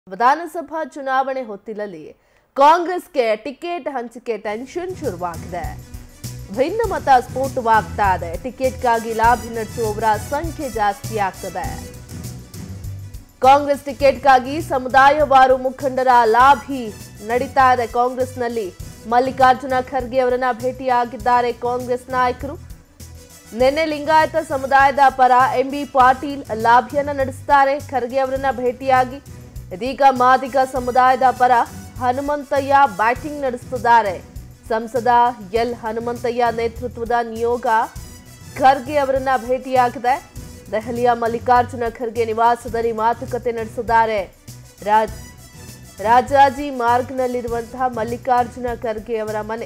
ವಿಧಾನಸಭಾ ಚುನಾವಣೆ ಹೊತ್ತಿಲಲ್ಲಿ ಕಾಂಗ್ರೆಸ್ಗೆ ಟಿಕೆಟ್ ಹಂಚಿಕೆ ಟೆನ್ಷನ್ ಶುರುವಾಗಿದೆ ಭಿನ್ನ ಮತ ಸ್ಫೋಟವಾಗ್ತಾ ಇದೆ ಟಿಕೆಟ್ಗಾಗಿ ಲಾಭಿ ನಡೆಸುವವರ ಸಂಖ್ಯೆ ಜಾಸ್ತಿ ಆಗ್ತದೆ ಕಾಂಗ್ರೆಸ್ ಟಿಕೆಟ್ಗಾಗಿ ಸಮುದಾಯವಾರು ಮುಖಂಡರ ಲಾಭಿ ನಡೀತಾ ಇದೆ ಕಾಂಗ್ರೆಸ್ನಲ್ಲಿ ಮಲ್ಲಿಕಾರ್ಜುನ ಖರ್ಗೆ ಅವರನ್ನ ಭೇಟಿಯಾಗಿದ್ದಾರೆ ಕಾಂಗ್ರೆಸ್ ನಾಯಕರು ನಿನ್ನೆ ಲಿಂಗಾಯತ ಸಮುದಾಯದ ಪರ ಎಂಬಿ ಪಾಟೀಲ್ ಲಾಭಿಯನ್ನ ನಡೆಸ್ತಾರೆ ಖರ್ಗೆ ಅವರನ್ನ ಭೇಟಿಯಾಗಿ ಇದೀಗ ಮಾದಿಗ ಸಮುದಾಯದ ಪರ ಹನುಮಂತಯ್ಯ ಬ್ಯಾಟಿಂಗ್ ನಡೆಸುತ್ತಿದ್ದಾರೆ ಸಂಸದ ಎಲ್ ಹನುಮಂತಯ್ಯ ನೇತೃತ್ವದ ನಿಯೋಗ ಖರ್ಗೆ ಅವರನ್ನ ಭೇಟಿಯಾಗಿದೆ ದೆಹಲಿಯ ಮಲ್ಲಿಕಾರ್ಜುನ ಖರ್ಗೆ ನಿವಾಸದಲ್ಲಿ ಮಾತುಕತೆ ನಡೆಸಿದ್ದಾರೆ ರಾಜ್ ರಾಜಾಜಿ ಮಾರ್ಗ್ನಲ್ಲಿರುವಂತಹ ಮಲ್ಲಿಕಾರ್ಜುನ ಖರ್ಗೆ ಅವರ ಮನೆ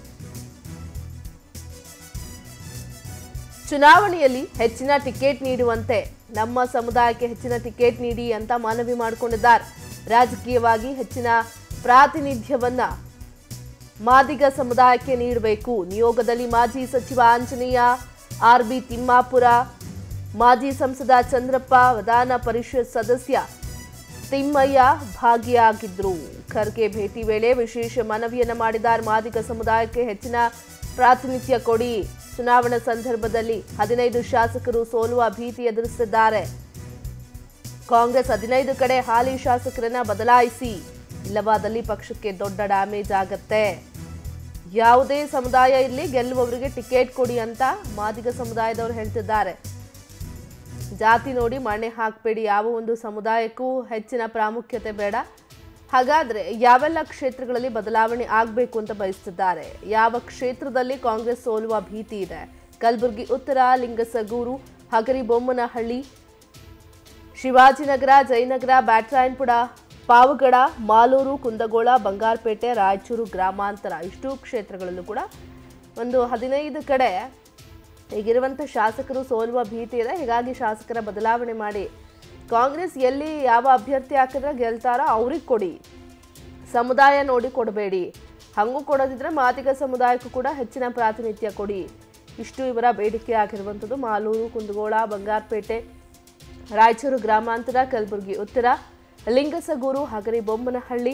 ಚುನಾವಣೆಯಲ್ಲಿ ಹೆಚ್ಚಿನ ಟಿಕೆಟ್ ನೀಡುವಂತೆ ನಮ್ಮ ಸಮುದಾಯಕ್ಕೆ ಹೆಚ್ಚಿನ ಟಿಕೆಟ್ ನೀಡಿ ಅಂತ ಮನವಿ ಮಾಡಿಕೊಂಡಿದ್ದಾರೆ ರಾಜಕೀಯವಾಗಿ ಹೆಚ್ಚಿನ ಪ್ರಾತಿನಿಧ್ಯವನ್ನ ಮಾದಿಗ ಸಮುದಾಯಕ್ಕೆ ನೀಡಬೇಕು ನಿಯೋಗದಲ್ಲಿ ಮಾಜಿ ಸಚಿವ ಆಂಜನೇಯ ಆರ್ ಬಿ ತಿಮ್ಮಾಪುರ ಮಾಜಿ ಸಂಸದ ಚಂದ್ರಪ್ಪ ವಿಧಾನ ಪರಿಷತ್ ಸದಸ್ಯ ತಿಮ್ಮಯ್ಯ ಭಾಗಿಯಾಗಿದ್ರು ಖರ್ಗೆ ಭೇಟಿ ವೇಳೆ ವಿಶೇಷ ಮನವಿಯನ್ನ ಮಾಡಿದ್ದಾರೆ ಮಾದಿಗ ಸಮುದಾಯಕ್ಕೆ ಹೆಚ್ಚಿನ ಪ್ರಾತಿನಿಧ್ಯ ಕೊಡಿ ಚುನಾವಣಾ ಸಂದರ್ಭದಲ್ಲಿ ಹದಿನೈದು ಶಾಸಕರು ಸೋಲುವ ಭೀತಿ ಎದುರಿಸಿದ್ದಾರೆ ಕಾಂಗ್ರೆಸ್ ಹದಿನೈದು ಕಡೆ ಹಾಲಿ ಶಾಸಕರನ್ನ ಬದಲಾಯಿಸಿ ಇಲ್ಲವಾದಲ್ಲಿ ಪಕ್ಷಕ್ಕೆ ದೊಡ್ಡ ಡ್ಯಾಮೇಜ್ ಆಗತ್ತೆ ಯಾವುದೇ ಸಮುದಾಯ ಇರಲಿ ಗೆಲ್ಲುವವರಿಗೆ ಟಿಕೆಟ್ ಕೊಡಿ ಅಂತ ಮಾದಿಗ ಸಮುದಾಯದವರು ಹೇಳ್ತಿದ್ದಾರೆ ಜಾತಿ ನೋಡಿ ಮಣೆ ಹಾಕಬೇಡಿ ಯಾವ ಒಂದು ಸಮುದಾಯಕ್ಕೂ ಹೆಚ್ಚಿನ ಪ್ರಾಮುಖ್ಯತೆ ಬೇಡ ಹಾಗಾದ್ರೆ ಯಾವೆಲ್ಲ ಕ್ಷೇತ್ರಗಳಲ್ಲಿ ಬದಲಾವಣೆ ಆಗಬೇಕು ಅಂತ ಬಯಸ್ತಿದ್ದಾರೆ ಯಾವ ಕ್ಷೇತ್ರದಲ್ಲಿ ಕಾಂಗ್ರೆಸ್ ಸೋಲುವ ಭೀತಿ ಇದೆ ಕಲಬುರಗಿ ಉತ್ತರ ಲಿಂಗಸಗೂರು ಹಗರಿಬೊಮ್ಮನಹಳ್ಳಿ ಶಿವಾಜಿನಗರ ಜಯನಗರ ಬ್ಯಾಟ್ರಾಯನ್ಪುರ ಪಾವಗಡ ಮಾಲೂರು ಕುಂದಗೋಳ ಬಂಗಾರಪೇಟೆ ರಾಯಚೂರು ಗ್ರಾಮಾಂತರ ಇಷ್ಟು ಕ್ಷೇತ್ರಗಳಲ್ಲೂ ಕೂಡ ಒಂದು ಹದಿನೈದು ಕಡೆ ಈಗಿರುವಂಥ ಶಾಸಕರು ಸೋಲುವ ಭೀತಿ ಇದೆ ಹೀಗಾಗಿ ಶಾಸಕರ ಬದಲಾವಣೆ ಮಾಡಿ ಕಾಂಗ್ರೆಸ್ ಎಲ್ಲಿ ಯಾವ ಅಭ್ಯರ್ಥಿ ಹಾಕಿದ್ರೆ ಗೆಲ್ತಾರೋ ಅವ್ರಿಗೆ ಕೊಡಿ ಸಮುದಾಯ ನೋಡಿ ಕೊಡಬೇಡಿ ಹಂಗೂ ಕೊಡೋದಿದ್ರೆ ಮಾದಿಗ ಸಮುದಾಯಕ್ಕೂ ಕೂಡ ಹೆಚ್ಚಿನ ಪ್ರಾತಿನಿಧ್ಯ ಕೊಡಿ ಇಷ್ಟು ಇವರ ಬೇಡಿಕೆ ಆಗಿರುವಂಥದ್ದು ಮಾಲೂರು ಕುಂದಗೋಳ ಬಂಗಾರಪೇಟೆ ರಾಯಚೂರು ಗ್ರಾಮಾಂತರ ಕಲಬುರಗಿ ಉತ್ತರ ಲಿಂಗಸಗೂರು ಹಗರಿಬೊಮ್ಮನಹಳ್ಳಿ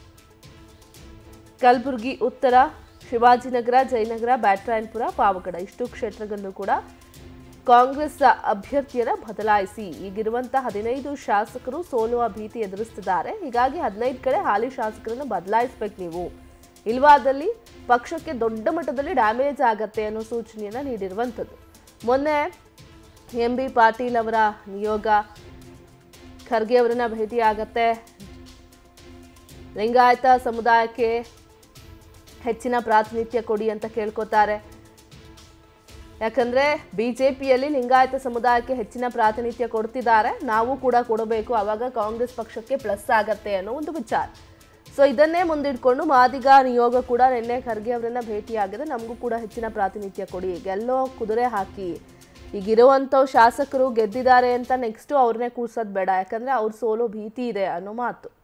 ಕಲಬುರಗಿ ಉತ್ತರ ಶಿವಾಜಿನಗರ ಜಯನಗರ ಬ್ಯಾಟ್ರಾಯನ್ಪುರ ಪಾವಗಡ ಇಷ್ಟು ಕ್ಷೇತ್ರಗಳಲ್ಲೂ ಕೂಡ ಕಾಂಗ್ರೆಸ್ ಅಭ್ಯರ್ಥಿಯನ್ನ ಬದಲಾಯಿಸಿ ಈಗಿರುವಂತ ಹದಿನೈದು ಶಾಸಕರು ಸೋಲುವ ಭೀತಿ ಎದುರಿಸ್ತಿದ್ದಾರೆ ಹೀಗಾಗಿ ಹದಿನೈದು ಕಡೆ ಹಾಲಿ ಶಾಸಕರನ್ನು ಬದಲಾಯಿಸ್ಬೇಕು ನೀವು ಇಲ್ವಾದಲ್ಲಿ ಪಕ್ಷಕ್ಕೆ ದೊಡ್ಡ ಮಟ್ಟದಲ್ಲಿ ಡ್ಯಾಮೇಜ್ ಆಗತ್ತೆ ಅನ್ನೋ ಸೂಚನೆಯನ್ನ ನೀಡಿರುವಂಥದ್ದು ಮೊನ್ನೆ ಎಂ ಬಿ ಪಾಟೀಲ್ ಅವರ ನಿಯೋಗ ಖರ್ಗೆ ಅವರನ್ನ ಭೇಟಿಯಾಗತ್ತೆ ಲಿಂಗಾಯತ ಸಮುದಾಯಕ್ಕೆ ಹೆಚ್ಚಿನ ಪ್ರಾತಿನಿಧ್ಯ ಕೊಡಿ ಅಂತ ಕೇಳ್ಕೊತಾರೆ ಯಾಕಂದ್ರೆ ಬಿಜೆಪಿಯಲ್ಲಿ ಲಿಂಗಾಯತ ಸಮುದಾಯಕ್ಕೆ ಹೆಚ್ಚಿನ ಪ್ರಾತಿನಿಧ್ಯ ಕೊಡ್ತಿದ್ದಾರೆ ನಾವು ಕೂಡ ಕೊಡಬೇಕು ಆವಾಗ ಕಾಂಗ್ರೆಸ್ ಪಕ್ಷಕ್ಕೆ ಪ್ಲಸ್ ಆಗತ್ತೆ ಅನ್ನೋ ಒಂದು ವಿಚಾರ ಸೊ ಇದನ್ನೇ ಮುಂದಿಟ್ಕೊಂಡು ಮಾದಿಗ ನಿಯೋಗ ಕೂಡ ನಿನ್ನೆ ಖರ್ಗೆ ಅವರನ್ನ ಭೇಟಿಯಾಗಿದೆ ನಮಗೂ ಕೂಡ ಹೆಚ್ಚಿನ ಪ್ರಾತಿನಿಧ್ಯ ಕೊಡಿ ಗೆಲ್ಲೋ ಕುದುರೆ ಹಾಕಿ ಈಗಿರುವಂಥ ಶಾಸಕರು ಗೆದ್ದಿದ್ದಾರೆ ಅಂತ ನೆಕ್ಸ್ಟು ಅವ್ರನ್ನೇ ಕೂರ್ಸೋದು ಬೇಡ ಯಾಕಂದ್ರೆ ಅವ್ರ ಸೋಲೋ ಭೀತಿ ಇದೆ ಅನ್ನೋ ಮಾತು